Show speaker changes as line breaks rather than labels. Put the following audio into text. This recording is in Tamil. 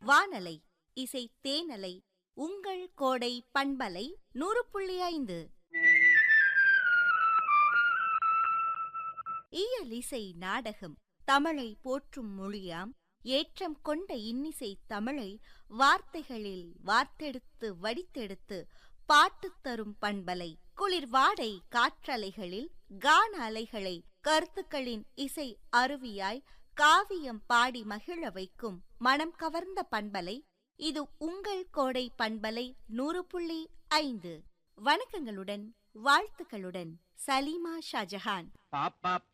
வானலை இசை தேனலை உங்கள் கோடை பண்பலை நூறு புள்ளி ஐந்து இயல் இசை நாடகம் தமிழை போற்றும் மொழியாம் ஏற்றம் கொண்ட இன்னிசை தமிழை வார்த்தைகளில் வார்த்தெடுத்து வடித்தெடுத்து பாட்டு தரும் பண்பலை குளிர் வாடை காற்றலைகளில் கான அலைகளை கருத்துக்களின் இசை அருவியாய் காவியம் பாடி மகிழ வைக்கும் மனம் கவர்ந்த பண்பலை இது உங்கள் கோடை பண்பலை நூறு புள்ளி ஐந்து வணக்கங்களுடன் வாழ்த்துக்களுடன் சலீமா ஷாஜஹான்
பாப்பா